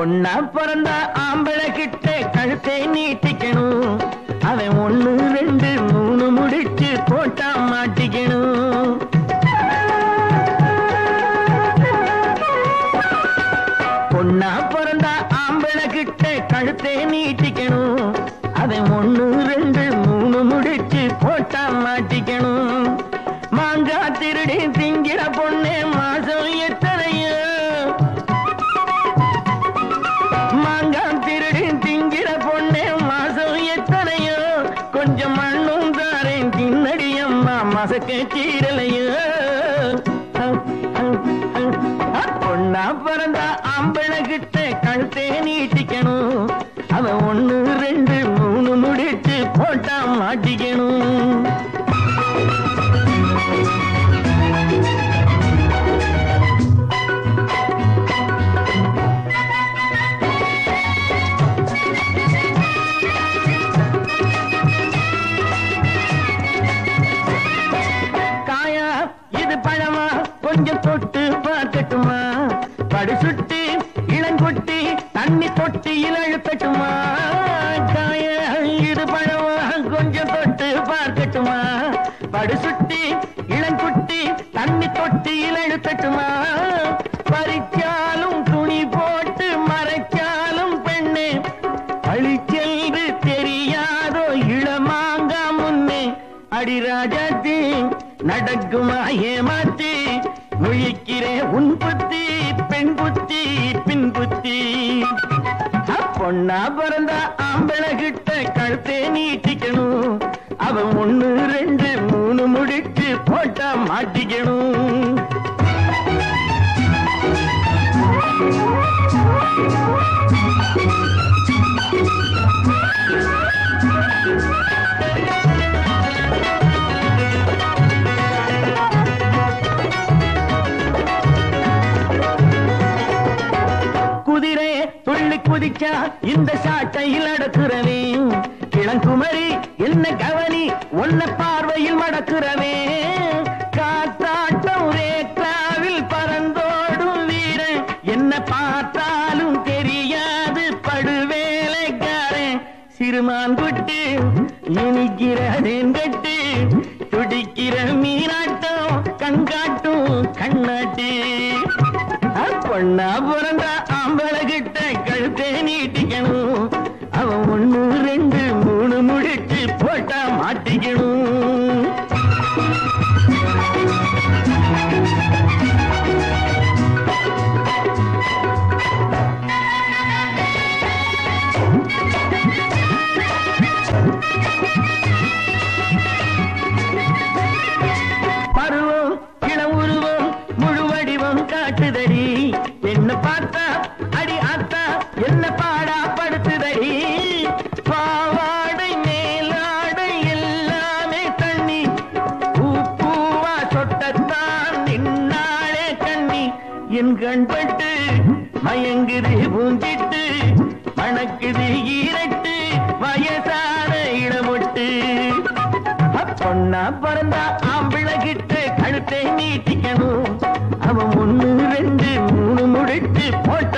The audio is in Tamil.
பொண்ணா பிறந்த ஆம்பளை கிட்ட கழுத்தை நீட்டிக்கணும் அவன் ஒண்ணு ரெண்டு மூணு முடிச்சு போட்டா மாட்டிக்கணும் பொண்ணா பிறந்த ஆம்பளை கிட்ட கழுத்தை நீட்டிக்கணும் அவன் ஒண்ணு ரெண்டு மூணு முடிச்சு போட்டா மாட்டிக்கணும் மாங்கா திருடி திங்கிற பொண்ணே மாசம் எத்தனையோ மாங்காய் திருடி திங்கிற பொண்ணே மாசம் எத்தனையோ கொஞ்சம் மண்ணும் தாரேன் தின்னடி அம்மா மசக்க சீரலையோ பொண்ணா பிறந்த ஆம்பளை கிட்ட கழுத்தே நீட்டிக்கணும் அவன் ஒண்ணு ரெண்டு மூணு முடிச்சு போட்டா மாட்டிக்கணும் காயா இது பழமா கொஞ்சம் தொட்டு பார்க்கட்டுமா படு சுட்டி இளங்குட்டி தண்ணி தொட்டியில் அழுத்தட்டுமா காயா இது பழமா கொஞ்சம் தொட்டு பார்க்கட்டுமா படு சுட்டி இளங்குட்டி தண்ணி தொட்டியில் அழுத்தட்டுமா பறிச்சாலும் துணி போட்டு மறைச்சாலும் பெண்ணே அழிச்சென்று தெரியாதோ இளமாங்கா முன்னே அடிராஜாத்தி நடக்குமா ஏமாத்தி முழிக்கிறே உன் புத்தி பெண் புத்தி பின் புத்தி பொண்ணா பிறந்த ஆம்பளை கிட்ட கழுத்தே நீட்டிக்கணும் அவன் ஒண்ணு ரெண்டு மூணு முடிச்சு போட்டா மாட்டிக்கணும் குதிரை துள்ளி குதிச்சா இந்த சாட்டையில் அடக்குறவே இளங்குமரி என்ன கவனி ஒன்ன பார்வையில் மடக்குறவே காத்தாட்டம் ரேக்ராவில் பறந்தோடும் வீரன் என்ன பார்த்தாலும் தெரியாது படுவேலைக்காரன் சிறுமான் குட்டு இனிக்கிறதேன் கட்டு துடிக்கிற மீனாட்டம் கண்காட்டும் கண்ணாட்டி பொண்ணா பிறந்தா ஆம்பளை கிட்ட கழுத்தை நீட்டிக்கணும் அவன் ஒண்ணு ரெண்டு மூணு முடிச்சு போட்டா மாட்டிக்கணும் பருவம் இளம் உருவம் முழு வடிவம் காட்டுதடி என்ன பார்த்தா அடி ஆத்தா என்ன பாடா படுத்துதடி பாவாடை மேலாடை எல்லாமே தண்ணி பூ பூவா சொட்டத்தான் நின்னாளே கண்ணி என் கண்பட்டு மயங்குது பூஞ்சிட்டு மணக்குது ஈரட்டு வயசான இடமொட்டு பொண்ணா பிறந்தா ஆம்பிளை கிட்ட கழுத்தை நீட்டிக்கணும் அவன் ஒண்ணு ரெண்டு மூணு முடிச்சு போட்ட